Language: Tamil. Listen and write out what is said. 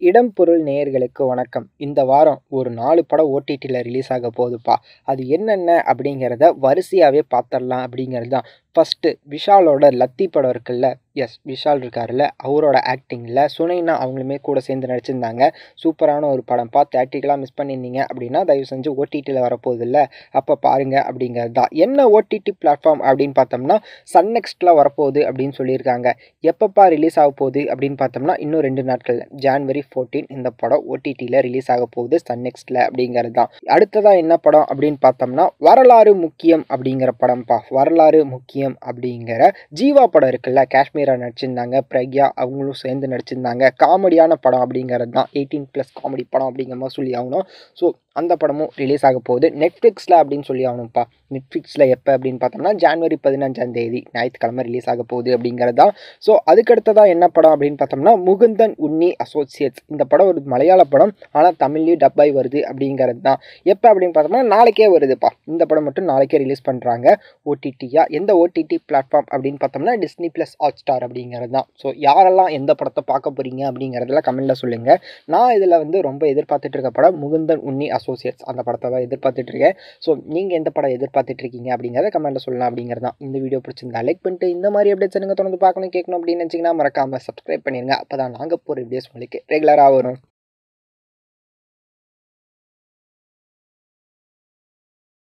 இடம் பொருள் நேயர்களுக்கு வணக்கம் இந்த வாரம் ஒரு நாலு படம் ஓடிடியில் ரிலீஸ் ஆக போகுதுப்பா அது என்னென்ன அப்படிங்கிறத வரிசையாகவே பார்த்துடலாம் அப்படிங்கிறது தான் ஃபஸ்ட்டு விஷாலோட லத்தி படம் இருக்குல்ல எஸ் விஷால் இருக்காருல்ல அவரோட ஆக்டிங்கில் சுனைனா அவங்களுமே கூட சேர்ந்து நடிச்சிருந்தாங்க சூப்பரான ஒரு படம்ப்பா தேட்டிக்கெலாம் மிஸ் பண்ணியிருந்தீங்க அப்படின்னா தயவு செஞ்சு ஓடிடியில் வரப்போகுது இல்லை அப்போ பாருங்கள் அப்படிங்கிறது தான் என்ன ஓடிடி பிளாட்ஃபார்ம் அப்படின்னு பார்த்தோம்னா சன் நெக்ஸ்ட்டில் வரப்போகுது அப்படின்னு சொல்லியிருக்காங்க எப்பப்பா ரிலீஸ் ஆக போகுது அப்படின்னு பார்த்தோம்னா இன்னும் ரெண்டு நாட்கள் ஜான்வரி ஃபோர்டீன் இந்த படம் ஓடிடியில் ரிலீஸ் ஆக போகுது சன் நெக்ஸ்ட்டில் அப்படிங்கிறது தான் அடுத்ததாக என்ன படம் அப்படின்னு பார்த்தோம்னா வரலாறு முக்கியம் அப்படிங்கிற படம்ப்பா வரலாறு முக்கியம் அப்படிங்கிற ஜீவா படம் இருக்குல்ல காஷ்மீரா நடிச்சிருந்தாங்க பிரக்யா அவங்களும் சேர்ந்து நடிச்சிருந்தாங்க காமெடியான படம் அப்படிங்கிறது தான் எயிட்டீன் ப்ளஸ் காமெடி படம் அப்படிங்கிற மாதிரி சொல்லி ஆகணும் ஸோ அந்த படமும் ரிலீஸ் ஆக போகுது நெட்ஃப்ளிக்ஸில் அப்படின்னு சொல்லி ஆகணும்ப்பா நெட்ஃப்ளிக்ஸில் எப்போ அப்படின்னு பார்த்தோம்னா ஜான்வரி பதினஞ்சாம் தேதி ஞாயிற்றுக்கிழமை ரிலீஸ் ஆக போகுது அப்படிங்கிறது தான் ஸோ அதுக்கடுத்ததாக என்ன படம் அப்படின்னு பார்த்தோம்னா முகுந்தன் உன்னி அசோசியேட்ஸ் இந்த படம் ஒரு மலையாள படம் ஆனால் தமிழ்லேயும் டப்பாய் வருது அப்படிங்கிறது தான் எப்போ அப்படின்னு பார்த்தோம்னா நாளைக்கே வருதுப்பா இந்த படம் மட்டும் நாளைக்கே ரிலீஸ் பண்ணுறாங்க ஓடிடியாக எந்த ஓடிடி பிளாட்ஃபார்ம் அப்படின்னு பார்த்தோம்னா டிஸ்னி ப்ளஸ் ஹாட் ஸ்டார் அப்படிங்கிறது தான் ஸோ யாரெல்லாம் எந்த படத்தை பார்க்க போகிறீங்க அப்படிங்கிறதெல்லாம் கமெண்ட்டில் சொல்லுங்கள் நான் இதில் வந்து ரொம்ப எதிர்பார்த்துட்டு இருக்க படம் முகுந்தன் உன்னி அசோசியேட்ஸ் அந்த படத்தை தான் எதிர்பார்த்துட்டு இருக்கேன் ஸோ நீங்கள் எந்த படம் எதிர்பார்த்துட்டு இருக்கீங்க அப்படிங்கிறத கமெண்ட்டில் சொல்லலாம் அப்படிங்கிறது தான் இந்த வீடியோ பிடிச்சிருந்தா லைக் பண்ணிட்டு இந்த மாதிரி அப்டேட்ஸ் எனக்கு தொடர்ந்து பார்க்கணும் கேட்கணும் அப்படின்னு நினச்சிங்கன்னா மறக்காமல் சப்ஸ்கிரைப் பண்ணிடுங்க அப்போ தான் நாங்கள் போகிற வீடியோஸ் உங்களுக்கு ரெகுலராக வரும்